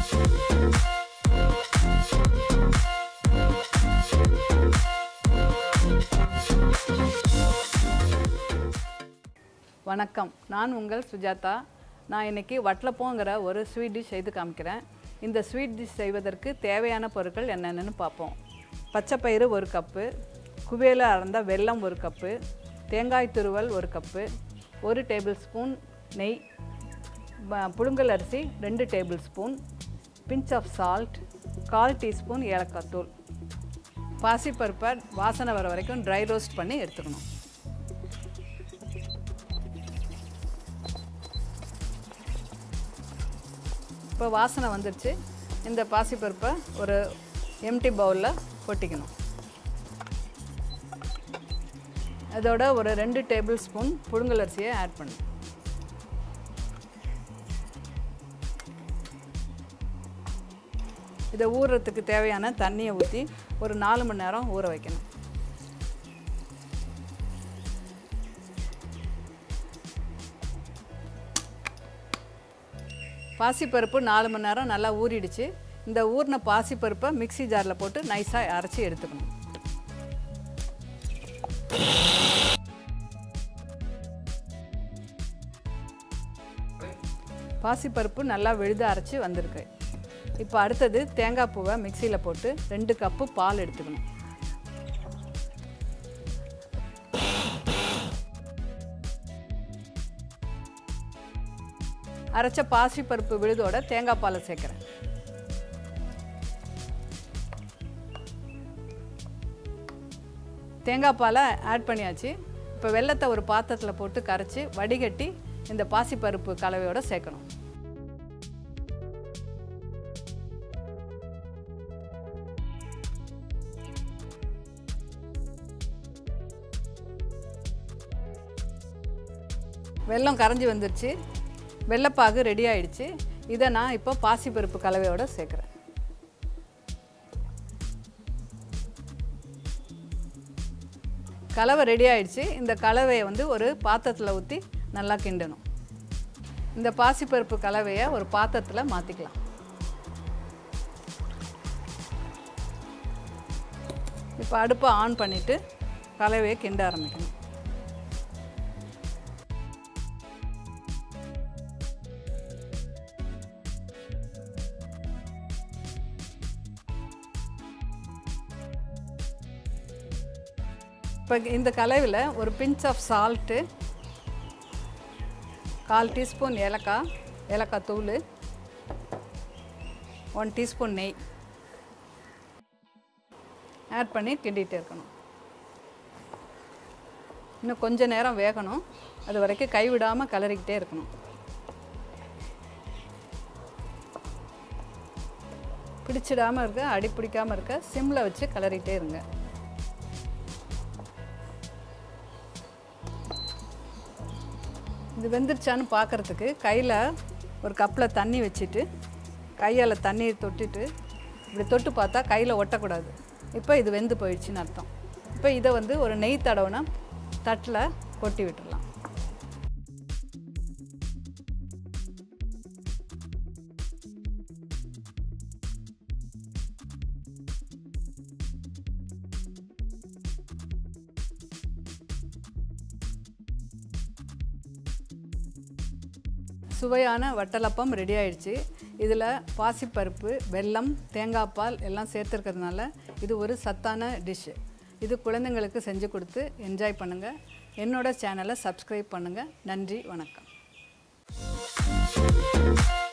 வணக்கம் நான் உங்கள் சுஜாதா நான் இன்னைக்கு வட்டலப்போங்கிற ஒரு ஸ்வீட் டிஷ் செய்து காமிக்கிறேன் இந்த ஸ்வீட் டிஷ் செய்வதற்கு தேவையான பொருட்கள் என்னென்னு பார்ப்போம் பச்சைப்பயிறு ஒரு கப்பு குவேல அறந்த வெல்லம் ஒரு கப்பு தேங்காய் துருவல் ஒரு கப்பு ஒரு டேபிள் ஸ்பூன் நெய் ப- புழுங்கல் அரிசி ரெண்டு tablespoon pinch of salt கால் டீஸ்பூன் ஏலக்காய் தூள் பாசிப்பருப்பை வாசனை வர வரைக்கும் ட்ரை ரோஸ்ட் பண்ணி எடுத்துக்கணும் இப்போ வாசனை வந்துருச்சு இந்த பாசிப்பருப்பை ஒரு எம்டி பவுலில் கொட்டிக்கணும் அதோட ஒரு ரெண்டு டேபிள் ஸ்பூன் புழுங்கல் அரிசியை ஆட் பண்ணு இதை ஊறுறதுக்கு தேவையான தண்ணியை ஊற்றி ஒரு நாலு மணி நேரம் ஊற வைக்கணும் பாசிப்பருப்பு நாலு மணி நேரம் நல்லா ஊறிடுச்சு இந்த ஊறின பாசிப்பருப்பை மிக்ஸி ஜாரில் போட்டு நைஸாக அரைச்சி எடுத்துக்கணும் பாசிப்பருப்பு நல்லா விழுது அரைச்சி வந்திருக்கு இப்போ அடுத்தது தேங்காய் பூவை மிக்சியில் போட்டு ரெண்டு கப்பு பால் எடுத்துக்கணும் அரைச்ச பாசிப்பருப்பு விழுதோட தேங்காய் பாலை சேர்க்குறேன் தேங்காய் பாலை ஆட் பண்ணியாச்சு இப்போ வெள்ளத்தை ஒரு பாத்திரத்தில் போட்டு கரைச்சி வடிகட்டி இந்த பாசிப்பருப்பு கலவையோட சேர்க்கணும் வெல்லம் கரைஞ்சி வந்துருச்சு வெள்ளைப்பாகு ரெடி ஆயிடுச்சு இதை நான் இப்போ பாசிப்பருப்பு கலவையோட சேர்க்குறேன் கலவை ரெடி ஆயிடுச்சு இந்த கலவையை வந்து ஒரு பாத்திரத்தில் ஊற்றி நல்லா கிண்டணும் இந்த பாசிப்பருப்பு கலவையை ஒரு பாத்திரத்தில் மாற்றிக்கலாம் இப்போ அடுப்பை ஆன் பண்ணிவிட்டு கலவையை கிண்ட ஆரம்பிக்கணும் இப்போ இந்த கலவையில் ஒரு பிஞ்ச் ஆஃப் சால்ட்டு கால் டீஸ்பூன் ஏலக்காய் ஏலக்காய் தூள் ஒன் டீஸ்பூன் நெய் ஆட் பண்ணி கிண்டிகிட்டே இருக்கணும் இன்னும் கொஞ்ச நேரம் வேகணும் அது வரைக்கும் கைவிடாமல் கிளறிக்கிட்டே இருக்கணும் பிடிச்சிடாமல் இருக்க அடி பிடிக்காமல் இருக்க சிம்மில் வச்சு கிளறிட்டே இருங்க இது வெந்துருச்சான்னு பார்க்குறதுக்கு கையில் ஒரு கப்பில் தண்ணி வச்சுட்டு கையால் தண்ணியை தொட்டுட்டு இப்படி தொட்டு பார்த்தா கையில் ஒட்டக்கூடாது இப்போ இது வெந்து போயிடுச்சுன்னு அர்த்தம் இப்போ இதை வந்து ஒரு நெய் தடவைனா தட்டில் கொட்டி விட்டுடலாம் சுவையான வட்டலப்பம் ரெடி ஆயிடுச்சு இதில் பாசிப்பருப்பு வெல்லம் தேங்காய் பால் எல்லாம் சேர்த்துருக்கிறதுனால இது ஒரு சத்தான டிஷ்ஷு இது குழந்தைங்களுக்கு செஞ்சு கொடுத்து என்ஜாய் பண்ணுங்கள் என்னோட சேனலை சப்ஸ்கிரைப் பண்ணுங்கள் நன்றி வணக்கம்